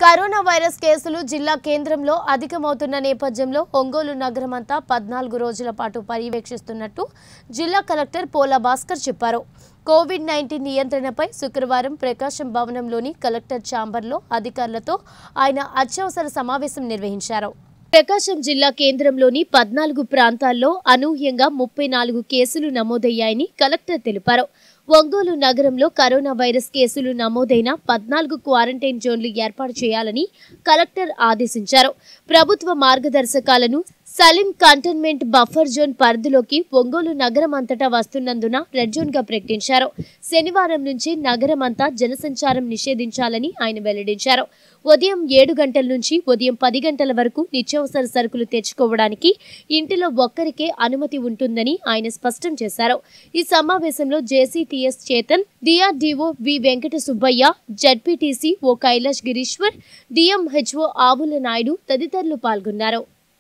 Corona virus కేసులు జిల్లా కేంద్రంలో అధికమవుతున్న నేపథ్యంలో ఒంగోలు నగరమంతా పద్నాలుగు రోజుల పాటు పర్యవేక్షిస్తున్నట్టు జిల్లా కలెక్టర్ పోలా భాస్కర్ చెప్పారు కోవిడ్ నైన్టీన్ నియంత్రణపై శుక్రవారం ప్రకాశం భవనంలోని కలెక్టర్ ఛాంబర్లో అధికారులతో ఆయన అత్యవసర సమావేశం నిర్వహించారు ప్రకాశం జిల్లా కేంద్రంలోని పద్నాలుగు ప్రాంతాల్లో అనూహ్యంగా ముప్పై నాలుగు కేసులు నమోదయ్యాయని కలెక్టర్ తెలిపారు ఒంగోలు నగరంలో కరోనా వైరస్ కేసులు నమోదైన పద్నాలుగు క్వారంటైన్ జోన్లు ఏర్పాటు చేయాలని కలెక్టర్ ఆదేశించారు ప్రభుత్వ మార్గదర్శకాలను సలీం కంటోన్మెంట్ బఫర్ జోన్ పరిధిలోకి ఒంగోలు నగరం అంతటా వస్తున్నందున రెడ్ జోన్ గా ప్రకటించారు శనివారం నుంచి నగరం అంతా జనసంచారం నిషేధించాలని ఆయన వెల్లడించారు ఉదయం ఏడు గంటల నుంచి ఉదయం పది గంటల వరకు నిత్యావసర సరుకులు తెచ్చుకోవడానికి ఇంటిలో ఒక్కరికే అనుమతి ఉంటుందని ఆయన స్పష్టం చేశారు ఈ సమావేశంలో JCTS Chetan DRDO V Venkata Subbaiah ZPTC O Kailash Girishwar DMHO Avula Naidu తదితరులు పాల్గొన్నారు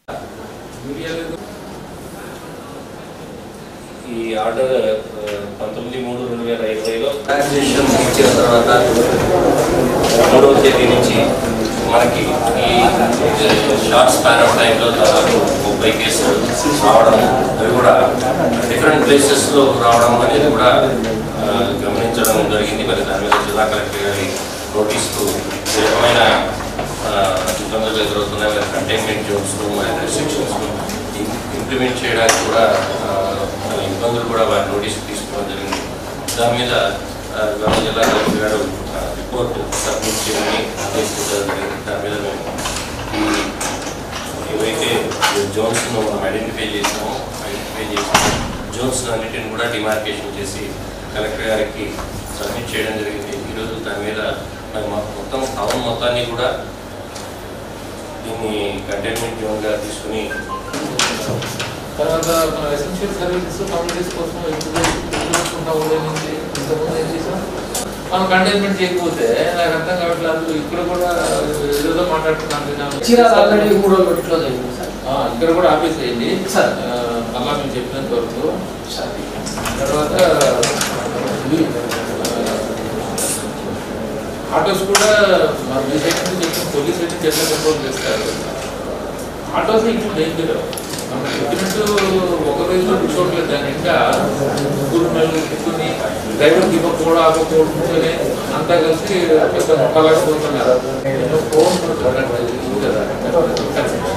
ఈ ఆర్డర్ ఆ, పంతొమ్మిది మూడు రెండు వేల ఇరవైలో రిలాక్సేషన్ ఇచ్చిన తర్వాత మూడవ తేదీ నుంచి మనకి ఈ షార్ట్ స్పాన్ ఆఫ్ టైంలో దాదాపు ముప్పై కేసులు రావడం అవి కూడా డిఫరెంట్ ప్లేసెస్లో రావడం అనేది కూడా ఆ, గమనించడం జరిగింది మరి దాని మీద జిల్లా కలెక్టర్ గారి నోటీస్కు ఈ రకమైన ఆ, ఇబ్బందులు ఎదురవుతున్నాయి మరి కంటైన్మెంట్ జోన్స్ను మరి రెస్ట్రిక్షన్స్ను ఇంప్లిమెంట్ చేయడానికి కూడా ఆ, ఇబ్బందులు కూడా వారి నోటీస్ తీసుకోవడం జరిగింది దాని మీద ఆ, గౌరవ జిల్లా కలెక్టర్ గారు ఆ, రిపోర్ట్ సబ్మిట్ చేయమని ఆదేశించడం జరిగింది దాని మీద మేము ఈ ఏవైతే జోన్స్ను మనం ఐడెంటిఫై చేసామో ఐడెంటిఫై చేసిన జోన్స్ అన్నిటిని కూడా డిమార్కేషన్ చేసి కలెక్టర్ గారికి సబ్మిట్ చేయడం జరిగింది ఈరోజు దాని మీద మరి మా మొత్తం టౌన్ మొత్తాన్ని కూడా దీన్ని కంటైన్మెంట్ జోన్గా తీసుకుని తర్వాత మన ఎసెన్షియల్ సర్వీసెస్ కమ్యూనిటీస్ కోసం ఎప్పుడు ఊళ్ళో నుంచి ఇంతకుముందు ఏం చేసాం మనం కంటైన్మెంట్ చేయకపోతే నాకు అర్థం కావట్లేదు ఇక్కడ కూడా ఏదో మాట్లాడుతున్నాను చీరాల ఆల్రెడీ మూడు రోజులు పెట్టి క్లోజ్ అయింది సార్ ఆ, ఇక్కడ కూడా ఆఫీస్ అయింది సార్. ఆ, మళ్ళా మేము చెప్పినంత వరకు సార్ తర్వాత ఇది, ఆ, ఆటోస్ కూడా మన మీ సైడ్ నుంచి చెప్పిన పోలీస్ అయితే చెట్ల కంట్రోల్ చేస్తారు ఆటోస్ ఇప్పుడు డేంజర్ మనం చెప్పినట్టు ఒక రోజులో కూర్చోవట్లేదు దాని ఇంకా ముగ్గురు నెలలు కూర్చొని డ్రైవర్ దిగకపోవడం ఆపకపోవడం కూర్చొని అంతా కలిసి పెద్ద మొక్కలాగా పోతున్నారు ఫోన్ కదా